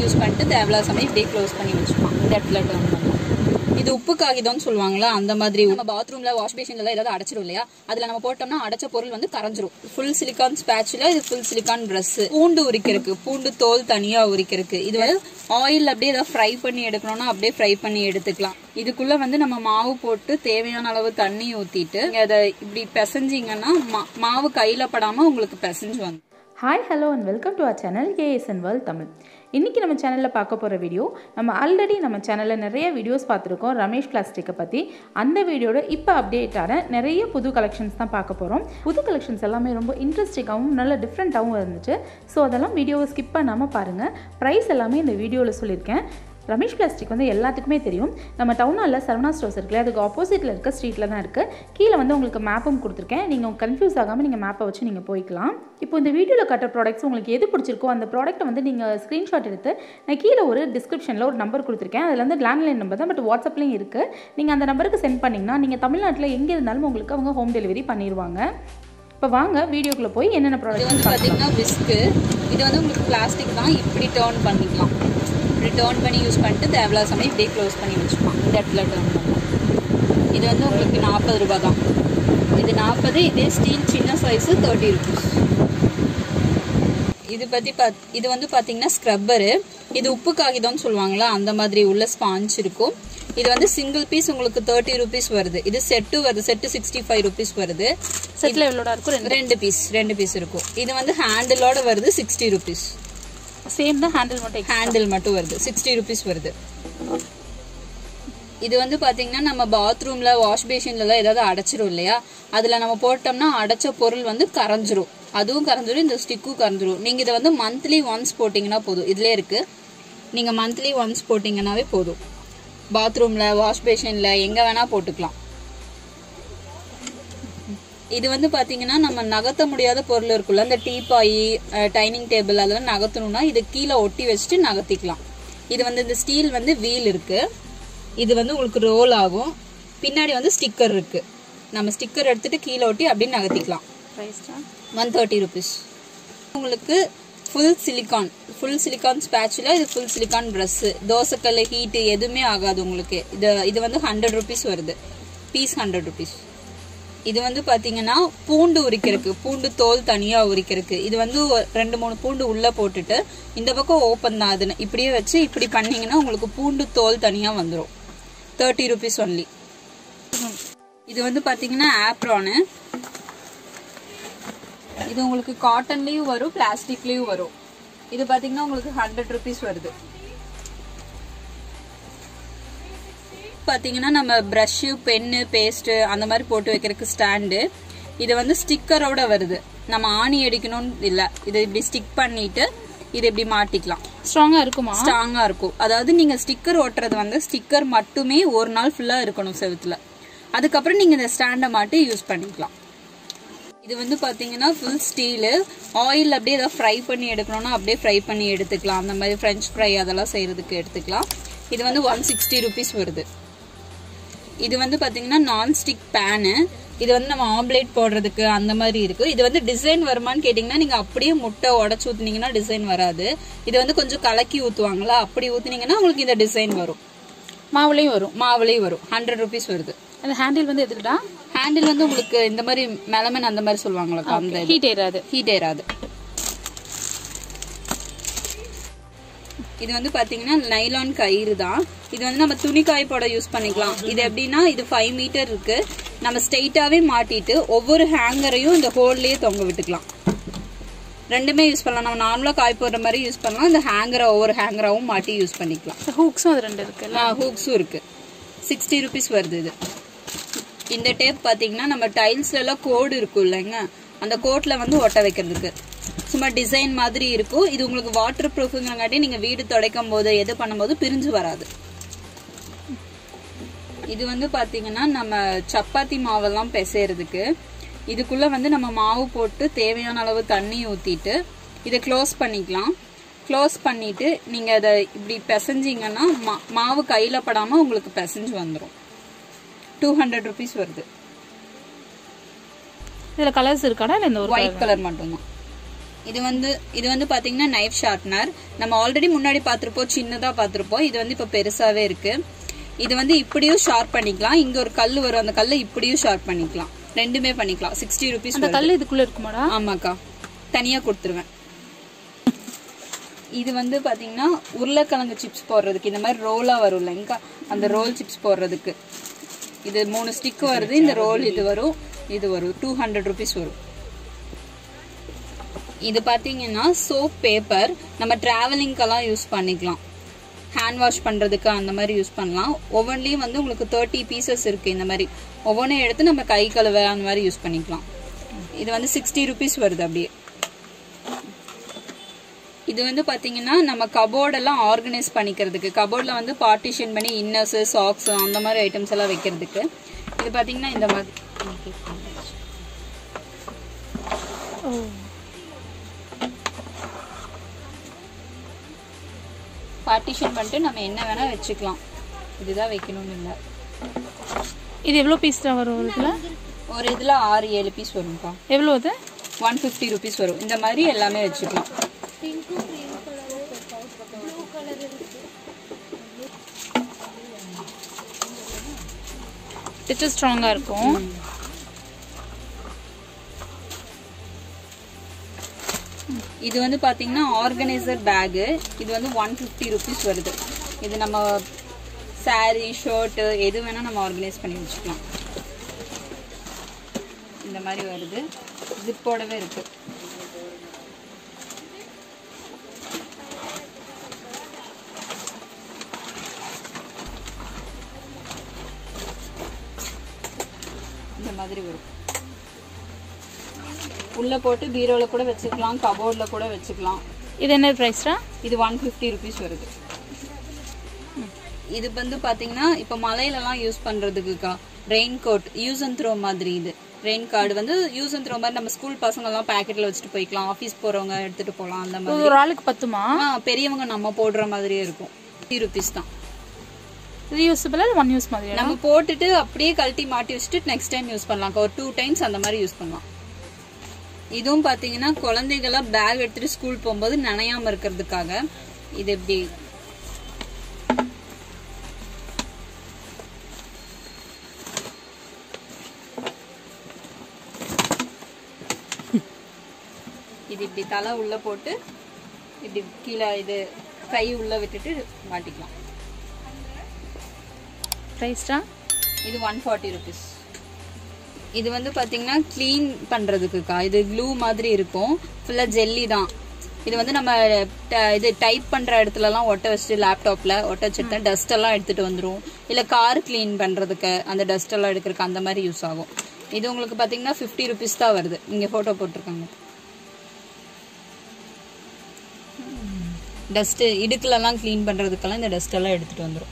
use பண்ணிட்டு தேவையில்லாத சமயம் இப்படியே க்ளோஸ் பண்ணி வச்சுக்கலாம் இந்த இடத்துல டர்ன் பண்ணலாம் இது உப்பு காகிதம்னு சொல்லுவாங்களா அந்த மாதிரி நம்ம பாத்ரூம்ல வாஷ் பேஷன்ல ஏதாவது அடைச்சிரும் இல்லையா அதுல நம்ம போட்டோம்னா அடைச்ச பொருள் வந்து கரைஞ்சிரும் ஃபுல் சிலிகான் ஸ்பேட்ச்ல இது ஃபுல் சிலிகான் பிரஷ் பூண்டு உரிக்கிறதுக்கு பூண்டு தோல் தனியா உரிக்கிறதுக்கு இது வந்து ஆயில் அப்படியே ஏதாவது ஃப்ரை பண்ணி எடுக்கணும்னா அப்படியே ஃப்ரை பண்ணி எடுத்துக்கலாம் இதுக்குள்ள வந்து நம்ம மாவு போட்டு தேவையான அளவு தண்ணி ஊத்திட்டு நீங்க அதை இப்படி பிசைஞ்சிங்கன்னா மா- மாவு கையில படாம உங்களுக்கு பிசைஞ்சு வந்து hi hello and welcome to our channel ASN world Tamil இன்றைக்கி நம்ம சேனலில் பார்க்க போகிற வீடியோ நம்ம ஆல்ரெடி நம்ம சேனலில் நிறைய வீடியோஸ் பார்த்துருக்கோம் ரமேஷ் பிளாஸ்டிக்கை பற்றி அந்த வீடியோட இப்போ அப்டேட்டான நிறைய புது கலெக்ஷன்ஸ் தான் பார்க்க போகிறோம் புது கலெக்ஷன்ஸ் எல்லாமே ரொம்ப இன்ட்ரெஸ்டிங்காகவும் நல்ல டிஃப்ரெண்ட்டாகவும் இருந்துச்சு ஸோ அதெல்லாம் வீடியோவை ஸ்கிப் பண்ணாமல் பாருங்கள் ப்ரைஸ் எல்லாமே இந்த வீடியோவில் சொல்லியிருக்கேன் ரமேஷ் பிளாஸ்டிக் வந்து எல்லாத்துக்குமே தெரியும் நம்ம டவுனாலில் சரவணா ஸ்டோர்ஸ் இருக்குல்ல அதுக்கு ஆப்போசிட்டில் இருக்க ஸ்ட்ரீட்டில் தான் இருக்குது கீழே வந்து உங்களுக்கு மேப்பும் கொடுத்துருக்கேன் நீங்கள் கன்ஃபியூஸ் ஆகாமல் நீங்கள் மேப்பை வச்சு நீங்கள் போய்க்கலாம் இப்போ இந்த வீடியோவில் கட்டுற ப்ராடக்ட்ஸ் உங்களுக்கு எது பிடிச்சிருக்கோ அந்த ப்ராடக்ட்டை வந்து நீங்கள் ஸ்க்ரீன்ஷாட் எடுத்து நான் கீழே ஒரு டிஸ்கிரிப்ஷனில் ஒரு நம்பர் கொடுத்துருக்கேன் அதில் வந்து லேண்ட்லைன் நம்பர் தான் பட் வாட்ஸ்அப்லேயும் இருக்குது நீங்கள் அந்த நம்பருக்கு சென்ட் பண்ணிங்கன்னா நீங்கள் தமிழ்நாட்டில் எங்கே இருந்தாலும் உங்களுக்கு அவங்க ஹோம் டெலிவரி பண்ணிடுவாங்க இப்போ வாங்க வீடியோக்குள்ளே போய் என்னென்ன இது ப்ராடக்ட் வந்து பார்த்தீங்கன்னா விஸ்க்கு இது வந்து உங்களுக்கு பிளாஸ்டிக் தான் இப்படி டேர்ன் பண்ணிக்கலாம் இப்படி டேர்ன் பண்ணி யூஸ் பண்ணிட்டு தேவையில்லாத சமயம் இப்படியே க்ளோஸ் பண்ணி வச்சுக்கலாம் இந்த இடத்துல டேர்ன் பண்ணலாம் இது வந்து உங்களுக்கு நாற்பது ரூபாய் தான் இது நாற்பது இதே ஸ்டீல் சின்ன சைஸு தேர்ட்டி ருபீஸ் இது பற்றி பாத் இது வந்து பார்த்தீங்கன்னா ஸ்க்ரப்பரு இது உப்பு காகிதம்னு சொல்லுவாங்களா அந்த மாதிரி உள்ள ஸ்பாஞ்ச் இருக்கும் இது வந்து சிங்கிள் பீஸ் உங்களுக்கு தேர்ட்டி ருபீஸ் வருது இது செட்டு வருது செட்டு சிக்ஸ்டி ஃபைவ் ருபீஸ் வருது செட்டில் எவ்வளோடா இருக்கும் ரெண்டு ரெண்டு பீஸ் ரெண்டு பீஸ் இருக்கும் இது வந்து ஹேண்டிலோட வருது சிக்ஸ்டி ருபீஸ் சேம் தான் ஹேண்டில் மட்டும் ஹேண்டில் மட்டும் வருது சிக்ஸ்டி ருபீஸ் வருது இது வந்து பாத்தீங்கன்னா நம்ம பாத்ரூம்ல வாஷ் பேஷன்ல ஏதாவது அடைச்சிரும் இல்லையா அதுல நம்ம போட்டோம்னா அடைச்ச பொருள் வந்து கரைஞ்சிரும் அதுவும் கரைஞ்சிரும் இந்த ஸ்டிக்கும் கரைஞ்சிரும் நீங்க இதை வந்து மந்த்லி ஒன்ஸ் போட்டீங்கன்னா போதும் இதுல இருக்கு நீங்க மந்த்லி ஒன்ஸ் போட்டீங்கன்னாவே போதும் பாத்ரூம்ல வாஷ் பேஷன்ல எங்க வேணா போட்டுக்கலாம் இது வந்து பாத்தீங்கன்னா நம்ம நகர்த்த முடியாத பொருள் இருக்குல்ல இந்த டீபாய் டைனிங் டேபிள் அதெல்லாம் நகர்த்தணும்னா இது கீழே ஒட்டி வச்சுட்டு நகர்த்திக்கலாம் இது வந்து இந்த ஸ்டீல் வந்து வீல் இருக்கு இது வந்து உங்களுக்கு ரோல் ஆகும் பின்னாடி வந்து ஸ்டிக்கர் இருக்கு நம்ம ஸ்டிக்கர் எடுத்துட்டு கீழே ஒட்டி அப்படியே நகர்த்திக்கலாம் ப்ரைஸ் தான் ஒன் தேர்ட்டி ருபீஸ் உங்களுக்கு ஃபுல் சிலிகான் ஃபுல் சிலிகான் ஸ்பேட்சில் இது ஃபுல் சிலிகான் ப்ரஷ்ஷு தோசைக்கல் ஹீட்டு எதுவுமே ஆகாது உங்களுக்கு இது இது வந்து ஹண்ட்ரட் ருபீஸ் வருது பீஸ் ஹண்ட்ரட் ருபீஸ் இது வந்து பாத்தீங்கன்னா பூண்டு உரிக்கிறதுக்கு பூண்டு தோல் தனியா உரிக்கிறதுக்கு இது வந்து ஒரு ரெண்டு மூணு பூண்டு உள்ள போட்டுட்டு இந்த பக்கம் ஓப்பன் தான் அதுன்னு இப்படியே வச்சு இப்படி பண்ணீங்கன்னா உங்களுக்கு பூண்டு தோல் தனியா வந்துடும் தேர்ட்டி ருபீஸ் ஒன்லி இது வந்து பாத்தீங்கன்னா ஆப்ரானு இது உங்களுக்கு காட்டன்லயும் வரும் பிளாஸ்டிக்லயும் வரும் இது பாத்தீங்கன்னா உங்களுக்கு ஹண்ட்ரட் ருபீஸ் வருது பாத்தீங்கன்னா நம்ம ப்ரஷ் பென்னு பேஸ்ட் அந்த மாதிரி போட்டு வைக்கிறதுக்கு ஸ்டாண்டு இது வந்து ஸ்டிக்கரோட வருது நம்ம ஆணி அடிக்கணும்னு இல்ல இதை இப்படி ஸ்டிக் பண்ணிட்டு இதை இப்படி மாட்டிக்கலாம் ஸ்ட்ராங்காக இருக்குமா ஸ்ட்ராங்கா இருக்கும் அதாவது நீங்க ஸ்டிக்கர் ஒட்டுறது வந்து ஸ்டிக்கர் மட்டுமே ஒரு நாள் ஃபுல்லா இருக்கணும் செவுத்துல அதுக்கப்புறம் நீங்க இந்த ஸ்டாண்டை மாட்டி யூஸ் பண்ணிக்கலாம் இது வந்து பாத்தீங்கன்னா ஃபுல் ஸ்டீலு ஆயில் அப்படியே ஏதாவது ஃப்ரை பண்ணி எடுக்கணும்னா அப்படியே ஃப்ரை பண்ணி எடுத்துக்கலாம் அந்த மாதிரி ஃப்ரெஞ்ச் ஃப்ரை அதெல்லாம் செய்யறதுக்கு எடுத்துக்கலாம் இது வந்து ஒன் சிக்ஸ்டி ருபீஸ் வருது இது வந்து பாத்தீங்கன்னா நான்ஸ்டிக் பேனு இது வந்து நம்ம ஆம்லேட் போடுறதுக்கு அந்த மாதிரி இருக்கு இது வந்து டிசைன் வருமான்னு கேட்டிங்கன்னா நீங்க அப்படியே முட்டை உடச்சு ஊத்துனீங்கன்னா டிசைன் வராது இது வந்து கொஞ்சம் கலக்கி ஊத்துவாங்களா அப்படி ஊத்துனீங்கன்னா உங்களுக்கு இந்த டிசைன் வரும் மாவுலேயும் வரும் மாவுலேயும் வரும் ஹண்ட்ரட் ருபீஸ் வருது அந்த ஹேண்டில் வந்து எதுக்குடா ஹேண்டில் வந்து உங்களுக்கு இந்த மாதிரி மெலமன் அந்த மாதிரி சொல்லுவாங்களா அந்த ஹீட் ஏறாது ஹீட் ஏறாது இது வந்து பாத்தீங்கன்னா நைலான் கயிறு தான் இது வந்து நம்ம துணி காய போட யூஸ் பண்ணிக்கலாம் இது எப்படின்னா இது ஃபைவ் மீட்டர் இருக்கு நம்ம ஸ்ட்ரெயிட்டாவே மாட்டிட்டு ஒவ்வொரு ஹேங்கரையும் இந்த ஹோல்லையே தொங்க விட்டுக்கலாம் ரெண்டுமே யூஸ் பண்ணலாம் நம்ம நார்மலா காய போடுற மாதிரி யூஸ் பண்ணலாம் இந்த ஹேங்கரை ஒவ்வொரு ஹேங்கராவும் மாட்டி யூஸ் பண்ணிக்கலாம் ஹூக்ஸும் அது ரெண்டு இருக்குல்ல ஹூக்ஸும் இருக்கு சிக்ஸ்டி ருபீஸ் வருது இது இந்த டேப் பாத்தீங்கன்னா நம்ம டைல்ஸ்ல எல்லாம் கோடு இருக்கும் இல்லைங்க அந்த கோட்ல வந்து ஒட்ட வைக்கிறதுக்கு சும்மா டிசைன் மாதிரி இருக்கும் இது உங்களுக்கு வாட்டர் ப்ரூஃபுங்கிறங்காட்டி நீங்க வீடு துடைக்கும் போது எது பண்ணும்போது பிரிஞ்சு வராது இது வந்து பாத்தீங்கன்னா நம்ம சப்பாத்தி மாவெல்லாம் பிசைறதுக்கு இதுக்குள்ள வந்து நம்ம மாவு போட்டு தேவையான அளவு தண்ணி ஊத்திட்டு இதை க்ளோஸ் பண்ணிக்கலாம் க்ளோஸ் பண்ணிட்டு நீங்க அதை இப்படி பிசைஞ்சிங்கன்னா மா- மாவு கையில படாம உங்களுக்கு பிசைஞ்சு வந்துடும் டூ ஹண்ட்ரட் ருபீஸ் வருது இதில் கலர்ஸ் இருக்காடா இல்லை இந்த ஒரு ஒயிட் கலர் மட்டும்தான் இது வந்து இது வந்து பாத்தீங்கன்னா நைஃப் ஷார்ப்னர் நம்ம ஆல்ரெடி முன்னாடி பார்த்திருப்போம் சின்னதா பார்த்திருப்போம் இது வந்து இப்ப பெருசாவே இருக்கு இது வந்து இப்படியும் ஷார்ப் பண்ணிக்கலாம் இங்க ஒரு கல் வரும் அந்த கல்லை இப்படியும் ஷார்ப் பண்ணிக்கலாம் ரெண்டுமே பண்ணிக்கலாம் சிக்ஸ்டி ருபீஸ் அந்த கல் இதுக்குள்ள இருக்குமாடா ஆமாக்கா தனியா கொடுத்துருவேன் இது வந்து பாத்தீங்கன்னா உருளைக்கிழங்கு சிப்ஸ் போடுறதுக்கு இந்த மாதிரி ரோலா வரும் இல்லைங்க அந்த ரோல் சிப்ஸ் போடுறதுக்கு இது மூணு ஸ்டிக் வருது இந்த ரோல் இது வரும் இது வரும் டூ ஹண்ட்ரட் ருபீஸ் வரும் இது பாத்தீங்கன்னா சோப் பேப்பர் நம்ம டிராவலிங்க்கெல்லாம் யூஸ் பண்ணிக்கலாம் ஹேண்ட் வாஷ் பண்றதுக்கு அந்த மாதிரி யூஸ் பண்ணலாம் ஒவ்வொன்றிலையும் வந்து உங்களுக்கு தேர்ட்டி பீசஸ் இருக்கு இந்த மாதிரி ஒவ்வொன்றும் எடுத்து நம்ம கை கழுவ அந்த மாதிரி யூஸ் பண்ணிக்கலாம் இது வந்து சிக்ஸ்டி ருபீஸ் வருது அப்படியே இது வந்து பாத்தீங்கன்னா நம்ம கபோர்டெல்லாம் ஆர்கனைஸ் பண்ணிக்கிறதுக்கு கபோர்ட்ல வந்து பார்ட்டிஷன் பண்ணி இன்னர்ஸ் சாக்ஸ் அந்த மாதிரி ஐட்டம்ஸ் எல்லாம் வைக்கிறதுக்கு இது பாத்தீங்கன்னா இந்த மாதிரி பார்ட்டிஷன் பண்ணிட்டு நம்ம என்ன வேணா வச்சுக்கலாம் இதுதான் வைக்கணும்னு இல்லை இது எவ்வளோ பீஸ் தான் வரும் ஒரு இதில் ஒரு இதுல ஆறு ஏழு பீஸ் வரும்க்கா எவ்வளோ அது ஒன் ஃபிஃப்டி ருபீஸ் வரும் இந்த மாதிரி எல்லாமே வச்சுக்கலாம் ஸ்டிச்சு ஸ்ட்ராங்காக இருக்கும் இது வந்து பாத்தீங்கன்னா ஆர்கனைசர் பேகு இது வந்து ஒன் ஃபிஃப்டி ருபீஸ் வருது இது நம்ம saree ஷர்ட்டு எது வேணா நம்ம ஆர்கனைஸ் பண்ணி வச்சுக்கலாம் இந்த மாதிரி வருது ஜிப்போடவே இருக்கு இந்த மாதிரி வரும் உள்ள போட்டு பீரோல கூட வச்சுக்கலாம் கபோர்ட்ல கூட வச்சுக்கலாம் இது என்ன ப்ரைஸ்டா இது ஒன் ஃபிஃப்டி ருபீஸ் வருது இது வந்து பாத்தீங்கன்னா இப்ப மலையிலலாம் யூஸ் பண்றதுக்குக்கா rain coat use and throw மாதிரி இது ரெயின் கார்டு வந்து யூஸ் அண்ட் த்ரோ மாதிரி நம்ம ஸ்கூல் பசங்க எல்லாம் பாக்கெட்ல வச்சுட்டு போய்க்கலாம் ஆபீஸ் போறவங்க எடுத்துட்டு போலாம் அந்த மாதிரி ஒரு ஆளுக்கு பத்துமா ஆ, பெரியவங்க நம்ம போடுற மாதிரியே இருக்கும் ஃபிஃப்டி ருபீஸ் தான் இது யூஸபிளா இல்லை ஒன் யூஸ் மாதிரியா நம்ம போட்டுட்டு அப்படியே கழட்டி மாட்டி வச்சுட்டு நெக்ஸ்ட் டைம் யூஸ் பண்ணலாம் ஒரு டூ டைம்ஸ் அந்த மாதிரி யூஸ் பண்ணலாம் இதுவும் பாத்தீங்கன்னா குழந்தைகளா பேக் எடுத்துட்டு ஸ்கூல் போகும்போது நனையாம இருக்கிறதுக்காக இது எப்படி இது இப்படி தலை உள்ள போட்டு இப்படி கீழே இது கை உள்ள விட்டுட்டு மாட்டிக்கலாம் ப்ரைஸ்டா இது ஒன் ஃபார்ட்டி ருபீஸ் இது வந்து பாத்தீங்கன்னா க்ளீன் பண்றதுக்குக்கா இது க்ளூ மாதிரி இருக்கும் ஃபுல்லா ஜெல்லி தான் இது வந்து நம்ம ட- இது டைப் பண்ற இடத்துல எல்லாம் ஒட்ட வச்சுட்டு லேப்டாப்ல ஒட்ட வச்சுட்டு டஸ்ட் எல்லாம் எடுத்துட்டு வந்துரும் இல்ல கார் க்ளீன் பண்றதுக்கு அந்த டஸ்ட் எல்லாம் எடுக்கிறதுக்கு அந்த மாதிரி யூஸ் ஆகும் இது உங்களுக்கு பாத்தீங்கன்னா ஃபிஃப்டி ருபீஸ் தான் வருது இங்க போட்டோ போட்டிருக்காங்க டஸ்ட் இடுக்குலலாம் க்ளீன் பண்றதுக்கெல்லாம் இந்த டஸ்ட் எல்லாம் எடுத்துட்டு வந்துரும்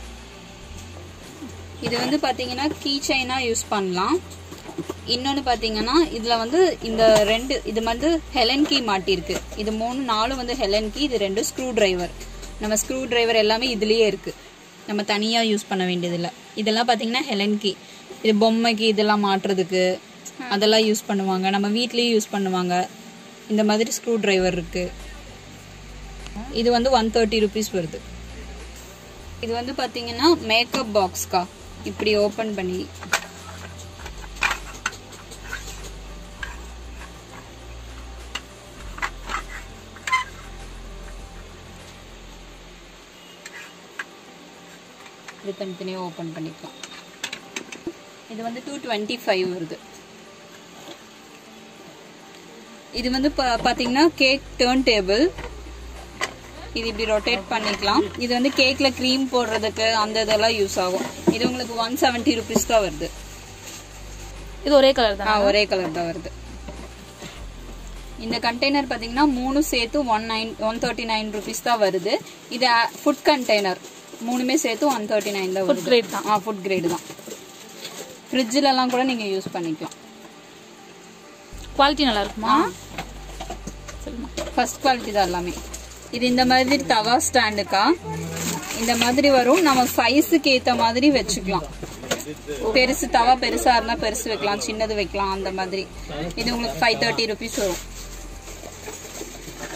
இது வந்து பாத்தீங்கன்னா கீ செயினா யூஸ் பண்ணலாம் இன்னொன்னு பாத்தீங்கன்னா இதுல வந்து இந்த ரெண்டு இது வந்து ஹெலன் கீ மாட்டிருக்கு இது மூணு நாலும் வந்து ஹெலன் கீ இது ரெண்டு ஸ்க்ரூ டிரைவர் நம்ம ஸ்க்ரூ டிரைவர் எல்லாமே இதுலயே இருக்கு நம்ம தனியா யூஸ் பண்ண வேண்டியது இல்ல இதெல்லாம் பாத்தீங்கன்னா ஹெலன் கீ இது பொம்மைக்கு இதெல்லாம் மாட்டுறதுக்கு அதெல்லாம் யூஸ் பண்ணுவாங்க நம்ம வீட்லயும் யூஸ் பண்ணுவாங்க இந்த மாதிரி ஸ்க்ரூ டிரைவர் இருக்கு இது வந்து ஒன் தேர்ட்டி ருபீஸ் வருது இது வந்து பாத்தீங்கன்னா மேக்கப் பாக்ஸ்க்கா இப்படி ஓபன் பண்ணி இது தனித்தனியாக ஓப்பன் பண்ணிக்கலாம் இது வந்து டூ டுவெண்ட்டி ஃபைவ் வருது இது வந்து பா- பாத்தீங்கன்னா கேக் டேர்ன் டேபிள் இது இப்படி ரொட்டேட் பண்ணிக்கலாம் இது வந்து கேக்ல க்ரீம் போடுறதுக்கு அந்த இதெல்லாம் யூஸ் ஆகும் இது உங்களுக்கு ஒன் செவன்ட்டி ருபீஸ் தான் வருது இது ஒரே கலர் ஆ தான் ஒரே கலர் தான் வருது இந்த கண்டெய்னர் பாத்தீங்கன்னா மூணு சேர்த்து one nine one thirty nine rupees தான் வருது இது ஃபுட் கண்டெய்னர் மூணுமே சேர்த்து ஒன் தேர்ட்டி நைன் தான் ஃபுட் வருது கிரேட் தான் ஆ ஃபுட் கிரேடு தான் ஃப்ரிட்ஜில் எல்லாம் கூட நீங்க யூஸ் பண்ணிக்கலாம் குவாலிட்டி நல்லா இருக்குமா சொல்லுமா ஃபர்ஸ்ட் குவாலிட்டி தான் எல்லாமே இது இந்த மாதிரி தவா ஸ்டாண்டுக்கா இந்த மாதிரி வரும் நம்ம சைஸுக்கு ஏத்த மாதிரி வச்சுக்கலாம் பெருசு தவா பெருசா இருந்தா பெருசு வைக்கலாம் சின்னது வைக்கலாம் அந்த மாதிரி இது உங்களுக்கு ஃபைவ் தேர்ட்டி ருபீஸ் வரும்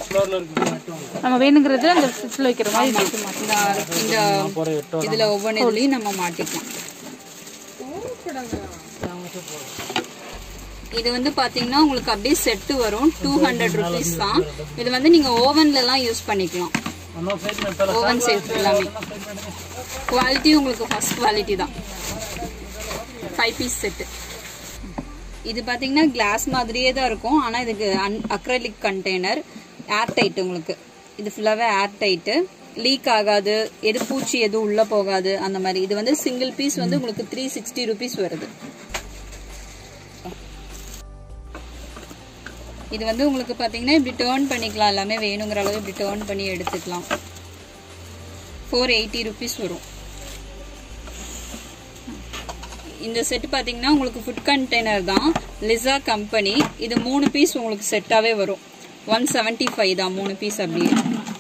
ஃப்ளோரில் இருக்கு நம்ம வேணுங்கிறது அந்த ஃப்ரிட்ஜில் வைக்கிற மாதிரி வச்சு மாட்டோம் இந்த இந்த இதுல ஒவ்வொன்று இதுலயும் நம்ம மாட்டிக்கலாம் இது வந்து பாத்தீங்கன்னா உங்களுக்கு அப்படியே செட்டு வரும் டூ ஹண்ட்ரட் ருபீஸ் தான் இது வந்து நீங்க ஓவன்ல எல்லாம் யூஸ் பண்ணிக்கலாம் இன்னொரு சைட் நான் ஓவன் சேஃப் எல்லாமே குவாலிட்டி உங்களுக்கு ஃபர்ஸ்ட் குவாலிட்டி தான் ஃபைவ் பீஸ் செட்டு இது பார்த்தீங்கன்னா கிளாஸ் மாதிரியே தான் இருக்கும் ஆனால் இதுக்கு அன் அக்ரலிக் கண்டெய்னர் ஏர் டைட் உங்களுக்கு இது ஃபுல்லாகவே ஏர் டைட்டு லீக் ஆகாது எது பூச்சி எதுவும் உள்ளே போகாது அந்த மாதிரி இது வந்து சிங்கிள் பீஸ் வந்து உங்களுக்கு த்ரீ சிக்ஸ்டி ருபீஸ் வருது இது வந்து உங்களுக்கு பார்த்தீங்கன்னா இப்படி டேர்ன் பண்ணிக்கலாம் எல்லாமே வேணுங்கிற அளவு இப்படி டேர்ன் பண்ணி எடுத்துக்கலாம் ஃபோர் எயிட்டி ருபீஸ் வரும் இந்த செட் பார்த்தீங்கன்னா உங்களுக்கு ஃபுட் கண்டெய்னர் தான் லிசா கம்பெனி இது மூணு பீஸ் உங்களுக்கு செட்டாகவே வரும் ஒன் செவன்ட்டி ஃபைவ் தான் மூணு பீஸ் அப்படியே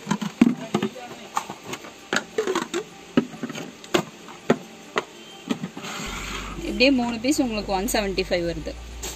இப்படியே மூணு பீஸ் உங்களுக்கு ஒன் செவன்ட்டி ஃபைவ் வருது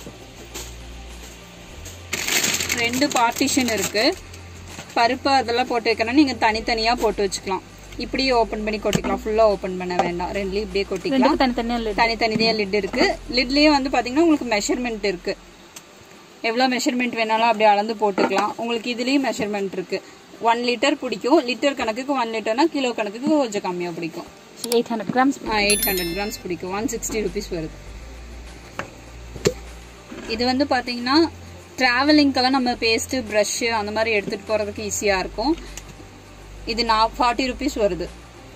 ரெண்டு பார்ட்டிஷன் இருக்கு பருப்பு அதெல்லாம் போட்டு வைக்கணும் நீங்க தனித்தனியா போட்டு வச்சுக்கலாம் இப்படியே ஓபன் பண்ணி கொட்டிக்கலாம் ஃபுல்லா ஓபன் பண்ண வேண்டாம் ரெண்டுலயும் இப்படியே கொட்டிக்கலாம் ரெண்டுக்கும் தனித்தனியாக இல்லை தனித்தனியாக லிட் இருக்கு லிட்லயே வந்து பாத்தீங்கன்னா உங்களுக்கு மெஷர்மெண்ட் இருக்கு எவ்வளோ மெஷர்மெண்ட் வேணாலும் அப்படியே அளந்து போட்டுக்கலாம் உங்களுக்கு இதுலயும் மெஷர்மெண்ட் இருக்கு ஒன் லிட்டர் பிடிக்கும் லிட்டர் கணக்குக்கு ஒன் லிட்டர்னா கிலோ கணக்குக்கு கொஞ்சம் கம்மியா பிடிக்கும் eight hundred grams eight hundred grams பிடிக்கும் ஒன் சிக்ஸ்டி ருபீஸ் வருது இது வந்து பாத்தீங்கன்னா டிராவலிங்க்கெல்லாம் நம்ம பேஸ்ட் ப்ரஷ் அந்த மாதிரி எடுத்துட்டு போறதுக்கு ஈஸியா இருக்கும் இது நான் ஃபார்ட்டி ருபீஸ் வருது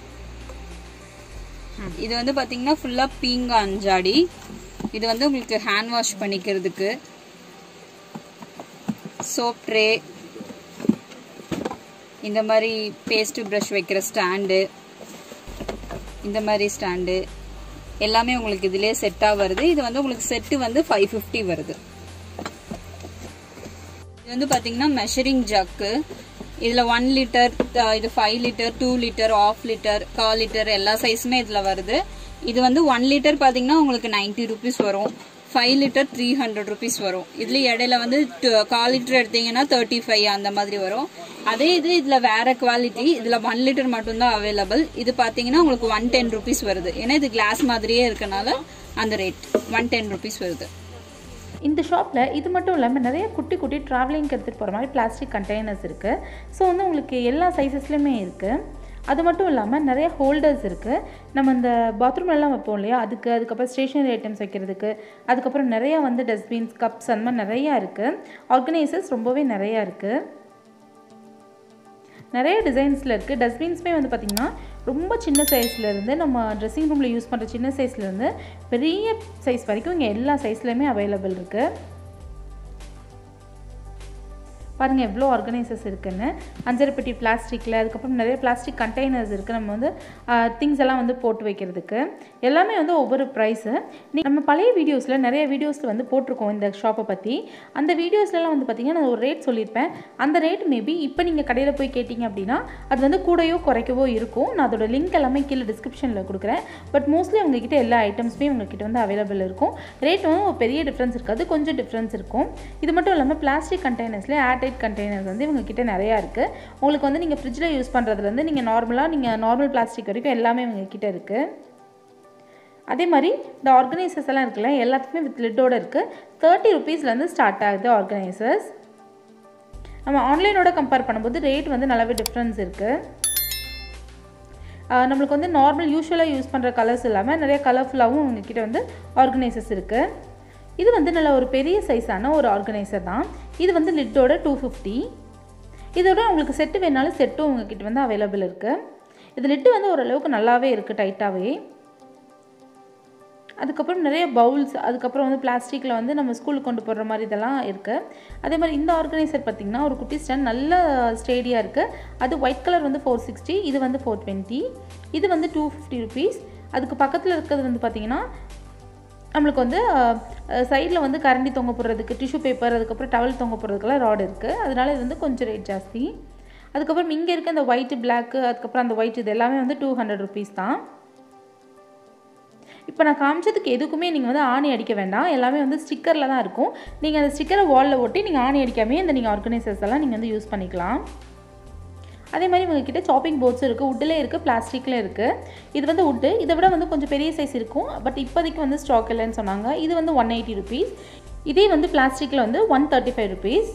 இது வந்து பாத்தீங்கன்னா ஃபுல்லா பீங்க அஞ்சாடி இது வந்து உங்களுக்கு ஹேண்ட் வாஷ் பண்ணிக்கிறதுக்கு சோப் ட்ரே இந்த மாதிரி பேஸ்ட் ப்ரஷ் வைக்கிற ஸ்டாண்டு இந்த மாதிரி ஸ்டாண்டு எல்லாமே உங்களுக்கு இதுலயே செட்டாக வருது இது வந்து உங்களுக்கு செட்டு வந்து ஃபைவ் ஃபிஃப்டி வருது இது வந்து பாத்தீங்கன்னா மெஷரிங் ஜக்கு இதுல ஒன் லிட்டர் இது five litre two litre half litre கால் லிட்டர் எல்லா சைஸுமே இதுல வருது இது வந்து ஒன் லிட்டர் பாத்தீங்கன்னா உங்களுக்கு நைன்டி ருபீஸ் வரும் five litre three hundred rupees வரும் இதுல இடையில வந்து டு- கால் லிட்டர் எடுத்தீங்கன்னா தேர்ட்டி ஃபைவ் அந்த மாதிரி வரும் அதே இது இதுல வேற குவாலிட்டி இதுல ஒன் லிட்டர் மட்டும்தான் அவைலபிள் இது பாத்தீங்கன்னா உங்களுக்கு ஒன் டென் ருபீஸ் வருது ஏன்னா இது கிளாஸ் மாதிரியே இருக்கனால அந்த ரேட் ஒன் டென் ருபீஸ் வருது இந்த ஷாப்பில் இது மட்டும் இல்லாமல் நிறைய குட்டி குட்டி ட்ராவலிங்க்கு எடுத்துகிட்டு போகிற மாதிரி பிளாஸ்டிக் கண்டெய்னர்ஸ் இருக்குது ஸோ வந்து உங்களுக்கு எல்லா சைஸஸ்லையுமே இருக்குது அது மட்டும் இல்லாமல் நிறைய ஹோல்டர்ஸ் இருக்குது நம்ம இந்த பாத்ரூம் எல்லாம் வைப்போம் இல்லையா அதுக்கு அதுக்கப்புறம் ஸ்டேஷனரி ஐட்டம்ஸ் வைக்கிறதுக்கு அதுக்கப்புறம் நிறையா வந்து டஸ்ட்பின்ஸ் கப்ஸ் அந்த மாதிரி நிறையா இருக்குது ஆர்கனைசர்ஸ் ரொம்பவே நிறையா இருக்குது நிறைய டிசைன்ஸில் இருக்குது டஸ்ட்பின்ஸுமே வந்து பார்த்திங்கன்னா ரொம்ப சின்ன சைஸ்ல இருந்து நம்ம ட்ரெஸ்ஸிங் ரூமில் யூஸ் பண்ணுற சின்ன சைஸ்லேருந்து பெரிய சைஸ் வரைக்கும் இங்கே எல்லா சைஸ்லையுமே அவைலபிள் இருக்குது பாருங்கள் எவ்வளோ ஆர்கனைசர்ஸ் இருக்குன்னு அஞ்சரைப்பெட்டி பிளாஸ்டிக்கில் அதுக்கப்புறம் நிறைய பிளாஸ்டிக் கண்டெய்னர்ஸ் இருக்குது நம்ம வந்து திங்ஸ் எல்லாம் வந்து போட்டு வைக்கிறதுக்கு எல்லாமே வந்து ஒவ்வொரு ப்ரைஸு நம்ம பழைய வீடியோஸில் நிறைய வீடியோஸில் வந்து போட்டிருக்கோம் இந்த ஷாப்பை பற்றி அந்த வீடியோஸ்லலாம் வந்து பார்த்திங்கன்னா நான் ஒரு ரேட் சொல்லியிருப்பேன் அந்த ரேட் மேபி இப்போ நீங்கள் கடையில் போய் கேட்டிங்க அப்படின்னா அது வந்து கூடயோ குறைக்கவோ இருக்கும் நான் அதோட லிங்க் எல்லாமே கீழே டிஸ்கிரிப்ஷனில் கொடுக்குறேன் பட் மோஸ்ட்லி உங்ககிட்ட எல்லா ஐட்டம்ஸுமே உங்ககிட்ட வந்து அவைலபிள் இருக்கும் ரேட் வந்து ஒரு பெரிய டிஃப்ரென்ஸ் இருக்காது கொஞ்சம் டிஃப்ரென்ஸ் இருக்கும் இது மட்டும் இல்லாமல் பிளாஸ்டிக் கண்டெய்னர்ஸில் ஏர்டைட் கண்டெய்னர்ஸ் வந்து இவங்க கிட்ட நிறையா இருக்குது உங்களுக்கு வந்து நீங்கள் ஃப்ரிட்ஜில் யூஸ் பண்ணுறதுலேருந்து நீங்கள் நார்மலாக நீங்கள் நார்மல் பிளாஸ்டிக் வரைக்கும் எல்லாமே இவங்க கிட்ட இருக்குது அதே மாதிரி இந்த ஆர்கனைசர்ஸ் எல்லாம் இருக்குல்ல எல்லாத்துக்குமே வித் லிட்டோட இருக்குது தேர்ட்டி ருபீஸ்லேருந்து ஸ்டார்ட் ஆகுது ஆர்கனைசர்ஸ் நம்ம ஆன்லைனோட கம்பேர் பண்ணும்போது ரேட் வந்து நல்லாவே டிஃப்ரென்ஸ் இருக்குது ஆஹ் நம்மளுக்கு வந்து நார்மல் யூஸ்வலாக யூஸ் பண்ணுற கலர்ஸ் இல்லாமல் நிறைய கலர்ஃபுல்லாகவும் உங்ககிட்ட வந்து ஆர்கனைசர்ஸ் இருக்குது இது வந்து நல்ல ஒரு பெரிய சைஸான ஒரு ஆர்கனைசர் தான் இது வந்து லிட்டோட டூ ஃபிஃப்டி இதோட உங்களுக்கு செட்டு வேணாலும் செட்டும் உங்ககிட்ட வந்து அவைலபிள் இருக்குது இது லிட்டு வந்து ஓரளவுக்கு நல்லாவே இருக்குது டைட்டாகவே அதுக்கப்புறம் நிறைய பவுல்ஸ் அதுக்கப்புறம் வந்து பிளாஸ்டிக்கில் வந்து நம்ம ஸ்கூலுக்கு கொண்டு போடுற மாதிரி இதெல்லாம் இருக்குது அதே மாதிரி இந்த ஆர்கனைசர் பார்த்திங்கன்னா ஒரு குட்டி ஸ்டாண்ட் நல்ல ஸ்டேடியாக இருக்குது அது ஒயிட் கலர் வந்து ஃபோர் சிக்ஸ்டி இது வந்து ஃபோர் டுவெண்ட்டி இது வந்து டூ ஃபிஃப்டி ருபீஸ் அதுக்கு பக்கத்தில் இருக்கிறது வந்து பார்த்திங்கன்னா நம்மளுக்கு வந்து சைடில் வந்து கரண்டி தொங்க போடுறதுக்கு டிஷ்யூ பேப்பர் அதுக்கப்புறம் டவல் தொங்க போடுறதுக்கெல்லாம் ராட் இருக்குது அதனால இது வந்து கொஞ்சம் ரேட் ஜாஸ்தி அதுக்கப்புறம் இங்கே இருக்க இந்த ஒயிட்டு பிளாக்கு அதுக்கப்புறம் அந்த ஒயிட் இது எல்லாமே வந்து டூ ஹண்ட்ரட் ருபீஸ் தான் இப்போ நான் காமிச்சதுக்கு எதுக்குமே நீங்கள் வந்து ஆணி அடிக்க வேண்டாம் எல்லாமே வந்து ஸ்டிக்கரில் தான் இருக்கும் நீங்கள் அந்த ஸ்டிக்கரை வாலில் ஒட்டி நீங்கள் ஆணி அடிக்காமே இந்த நீங்கள் ஆர்கனைசர்ஸ் எல்லாம் நீங்கள் வந்து யூஸ் பண்ணிக்கலாம் அதே மாதிரி உங்ககிட்ட சாப்பிங் போர்ட்ஸ் இருக்குது வுட்டில் இருக்குது பிளாஸ்டிக்கில் இருக்குது இது வந்து வுட்டு இதை விட வந்து கொஞ்சம் பெரிய சைஸ் இருக்கும் பட் இப்போதைக்கு வந்து ஸ்டாக் இல்லைன்னு சொன்னாங்க இது வந்து ஒன் எயிட்டி ருபீஸ் இதே வந்து பிளாஸ்டிக்கில் வந்து ஒன் தேர்ட்டி ஃபைவ் ருபீஸ்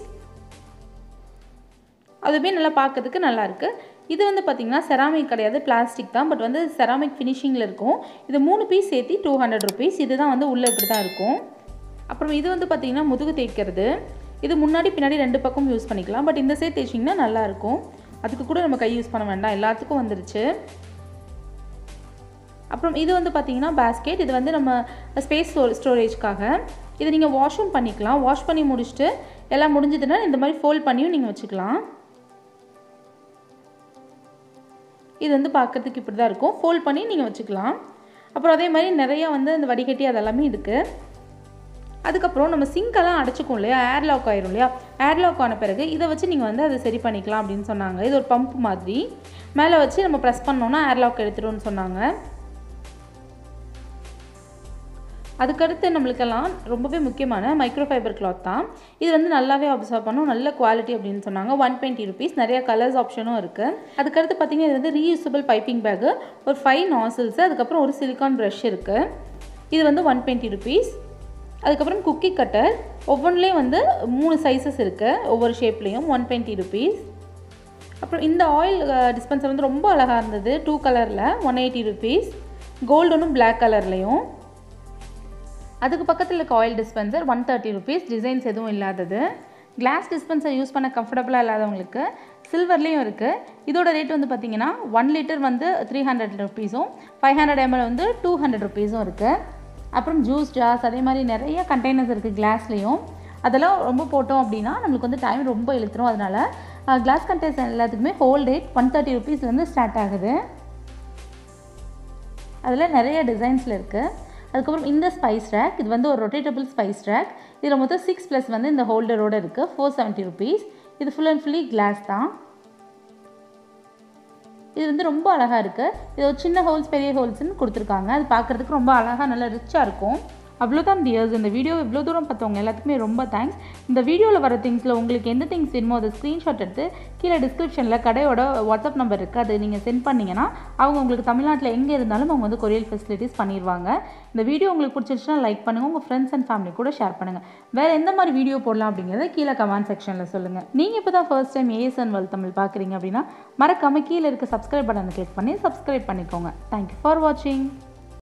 அதுவுமே நல்லா பார்க்கறதுக்கு நல்லா இருக்குது இது வந்து பார்த்திங்கன்னா செராமிக் கிடையாது பிளாஸ்டிக் தான் பட் வந்து செராமிக் ஃபினிஷிங்கில் இருக்கும் இது மூணு பீஸ் சேர்த்து டூ ஹண்ட்ரட் ருபீஸ் இது தான் வந்து உள்ளே இப்படி தான் இருக்கும் அப்புறம் இது வந்து பார்த்திங்கன்னா முதுகு தேய்க்கிறது இது முன்னாடி பின்னாடி ரெண்டு பக்கம் யூஸ் பண்ணிக்கலாம் பட் இந்த சைடு தேய்ச்சிங்கன்னா நல்லாயிருக்கும் அதுக்கு கூட நம்ம கை யூஸ் பண்ண வேண்டாம் எல்லாத்துக்கும் வந்துருச்சு அப்புறம் இது வந்து பார்த்திங்கன்னா பேஸ்கெட் இது வந்து நம்ம ஸ்பேஸ் ஸ்டோ ஸ்டோரேஜ்க்காக இதை நீங்கள் வாஷும் பண்ணிக்கலாம் வாஷ் பண்ணி முடிச்சுட்டு எல்லாம் முடிஞ்சதுன்னா இந்த மாதிரி ஃபோல்ட் பண்ணியும் நீங்கள் வச்சுக்கலாம் இது வந்து பார்க்குறதுக்கு இப்படி தான் இருக்கும் ஃபோல்ட் பண்ணி நீங்கள் வச்சுக்கலாம் அப்புறம் அதே மாதிரி நிறையா வந்து அந்த வடிகட்டி அதெல்லாமே இருக்குது அதுக்கப்புறம் நம்ம சிங்கெல்லாம் அடைச்சிக்கும் இல்லையா ஏர்லாக் ஆயிரும் இல்லையா ஏர்லாக் ஆன பிறகு இதை வச்சு நீங்கள் வந்து அதை சரி பண்ணிக்கலாம் அப்படின்னு சொன்னாங்க இது ஒரு பம்ப் மாதிரி மேலே வச்சு நம்ம ப்ரெஸ் பண்ணோன்னா ஏர்லாக் எடுத்துரும்னு சொன்னாங்க அதுக்கடுத்து நம்மளுக்கெல்லாம் ரொம்பவே முக்கியமான மைக்ரோ ஃபைபர் கிளாத் தான் இது வந்து நல்லாவே அப்சர்வ் பண்ணும் நல்ல குவாலிட்டி அப்படின்னு சொன்னாங்க ஒன் டுவெண்ட்டி ருபீஸ் நிறைய கலர்ஸ் ஆப்ஷனும் இருக்குது அதுக்கடுத்து பார்த்தீங்கன்னா இது வந்து ரீயூசபிள் பைப்பிங் பேக்கு ஒரு ஃபைவ் நாசில்ஸ் அதுக்கப்புறம் ஒரு சிலிக்கான் ப்ரஷ் இருக்குது இது வந்து ஒன் டுவெண்ட்டி ருபீஸ் அதுக்கப்புறம் குக்கி கட்டர் ஒவ்வொன்றுலேயும் வந்து மூணு சைஸஸ் இருக்குது ஒவ்வொரு ஷேப்லேயும் ஒன் டுவெண்ட்டி ருபீஸ் அப்புறம் இந்த ஆயில் டிஸ்பென்சர் வந்து ரொம்ப அழகாக இருந்தது டூ கலரில் ஒன் எயிட்டி ருபீஸ் கோல்டனும் பிளாக் கலர்லேயும் அதுக்கு பக்கத்தில் இருக்க oil dispenser one thirty rupees designs எதுவும் இல்லாதது கிளாஸ் டிஸ்பென்சர் யூஸ் பண்ண கம்ஃபர்டபுளாக இல்லாதவங்களுக்கு சில்வர்லேயும் இருக்குது இதோட ரேட் வந்து பார்த்தீங்கன்னா ஒன் லிட்டர் வந்து த்ரீ ஹண்ட்ரட் ருபீஸும் ஃபைவ் ஹண்ட்ரட் எம்எல் வந்து டூ ஹண்ட்ரட் ருபீஸும் இருக்குது அப்புறம் ஜூஸ் ஜார்ஸ் அதே மாதிரி நிறைய கண்டெய்னர்ஸ் இருக்குது கிளாஸ்லேயும் அதெல்லாம் ரொம்ப போட்டோம் அப்படின்னா நம்மளுக்கு வந்து டைம் ரொம்ப இழுத்துரும் அதனால் கிளாஸ் கண்டெய்னர் எல்லாத்துக்குமே ஹோல் ரேட் ஒன் தேர்ட்டி ருபீஸ்லேருந்து ஸ்டார்ட் ஆகுது அதில் நிறைய டிசைன்ஸில் இருக்குது அதுக்கப்புறம் இந்த ஸ்பைஸ் ரேக் இது வந்து ஒரு ரொட்டேட்டபிள் ஸ்பைஸ் ரேக் இதில் மொத்தம் சிக்ஸ் ப்ளஸ் வந்து இந்த ஹோல்டரோடு இருக்குது ஃபோர் செவன்ட்டி ருபீஸ் இது ஃபுல் அண்ட் ஃபுல்லி கிளாஸ் தான் இது வந்து ரொம்ப அழகாக இருக்குது இது ஒரு சின்ன ஹோல்ஸ் பெரிய ஹோல்ஸ்னு கொடுத்துருக்காங்க அது பார்க்குறதுக்கு ரொம்ப அழகாக நல்லா ரிச்சாக இருக்கும் அவ்வளோதான் டியர்ஸ் இந்த வீடியோ இவ்வளோ தூரம் பார்த்தவங்க எல்லாத்துக்குமே ரொம்ப தேங்க்ஸ் இந்த வீடியோவில் வர திங்ஸில் உங்களுக்கு எந்த திங்ஸ் வேணுமோ அதை ஸ்க்ரீன்ஷாட் எடுத்து கீழே டிஸ்கிரிப்ஷனில் கடையோட வாட்ஸ்அப் நம்பர் இருக்குது அது நீங்கள் சென்ட் பண்ணிங்கன்னா அவங்க உங்களுக்கு தமிழ்நாட்டில் எங்கே இருந்தாலும் அவங்க வந்து கொரியர் ஃபெசிலிட்டிஸ் பண்ணிடுவாங்க இந்த வீடியோ உங்களுக்கு பிடிச்சிருச்சுன்னா லைக் பண்ணுங்கள் உங்கள் ஃப்ரெண்ட்ஸ் அண்ட் ஃபேமிலி கூட ஷேர் பண்ணுங்கள் வேறு எந்த மாதிரி வீடியோ போடலாம் அப்படிங்கிறத கீழே கமெண்ட் செக்ஷனில் சொல்லுங்கள் நீங்கள் இப்போ தான் first time ASN world Tamil பார்க்குறீங்க அப்படின்னா மறக்காமல் கீழே இருக்க சப்ஸ்கிரைப் பட்டனை கிளிக் பண்ணி சப்ஸ்கிரைப் பண்ணிக்கோங்க தேங்க்யூ ஃபார் வாட்சிங்